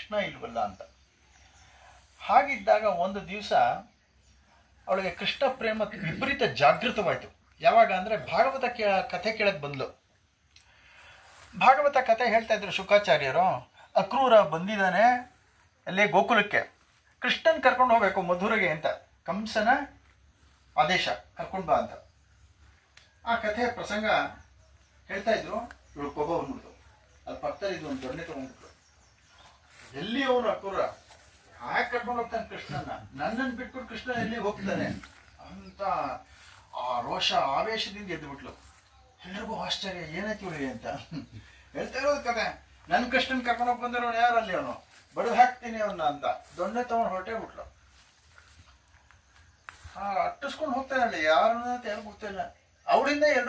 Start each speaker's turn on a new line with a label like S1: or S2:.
S1: ಕೃಷ್ಣ ಇಲ್ವಲ್ಲ ಅಂತ ಹಾಗಿದ್ದಾಗ ಒಂದು ದಿವಸ ಅವಳಿಗೆ ಕೃಷ್ಣ ಪ್ರೇಮ ವಿಪರೀತ ಜಾಗೃತವಾಯಿತು ಯಾವಾಗ ಅಂದರೆ ಭಾಗವತ ಕೇ ಕಥೆ ಕೇಳಕ್ಕೆ ಬಂದ್ಲು ಭಾಗವತ ಕಥೆ ಹೇಳ್ತಾ ಇದ್ರು ಶುಕಾಚಾರ್ಯರು ಅಕ್ರೂರ ಬಂದಿದ್ದಾನೆ ಅಲ್ಲೇ ಗೋಕುಲಕ್ಕೆ ಕೃಷ್ಣನ್ ಕರ್ಕೊಂಡು ಹೋಗ್ಬೇಕು ಮಧುರೆಗೆ ಅಂತ ಕಂಸನ ಆದೇಶ ಕರ್ಕೊಂಡು ಬಾ ಅಂತ ಆ ಕಥೆಯ ಪ್ರಸಂಗ ಹೇಳ್ತಾ ಇದ್ರು ಇವಳು ಕೋಪ ಬಂದ್ಬಿಡ್ತು ಅಲ್ಲಿ ಪಕ್ಕದಲ್ಲಿ ಇದು ಒಂದು ದೊಣ್ಣೆ ತಗೊಂಡ್ಬಿಟ್ರು ಎಲ್ಲಿ ಅವನು ಅಕ್ರೂರ ಯಾಕೆ ಕರ್ಕೊಂಡು ಹೋಗ್ತಾನೆ ಕೃಷ್ಣನ ನನ್ನನ್ನು ಬಿಟ್ಬಿಟ್ಟು ಕೃಷ್ಣ ಎಲ್ಲಿ ಹೋಗ್ತಾನೆ ಅಂತ ಆ ರೋಷ ಆವೇಶದಿಂದ ಎದ್ದು ಬಿಟ್ಲು ಎಲ್ರಿಗೂ ಆಶ್ಚರ್ಯ ಏನಾಯ್ತು ಇವಳಿಗೆ ಅಂತ ಹೇಳ್ತಾ ಇರೋದು ಕತೆ ನನ್ನ ಕೃಷ್ಣನ್ ಕರ್ಕೊಂಡು ಹೋಗಿ ಬಂದಿರೋನು ಯಾರಲ್ಲಿ ಅವನು ಬಡದು ಹಾಕ್ತೀನಿ ಅವನ್ನ ಅಂತ ದೊಣ್ಣೆ ತಗೊಂಡು ಹೊರಟೇ ಬಿಟ್ಲು ಆ ಅಟ್ಟಿಸ್ಕೊಂಡು ಹೋಗ್ತಾನಲ್ಲ ಯಾರನ್ನ ಅಂತ ಯಾರು ಗೊತ್ತಿಲ್ಲ ಅವಳಿಂದ ಎಲ್ರು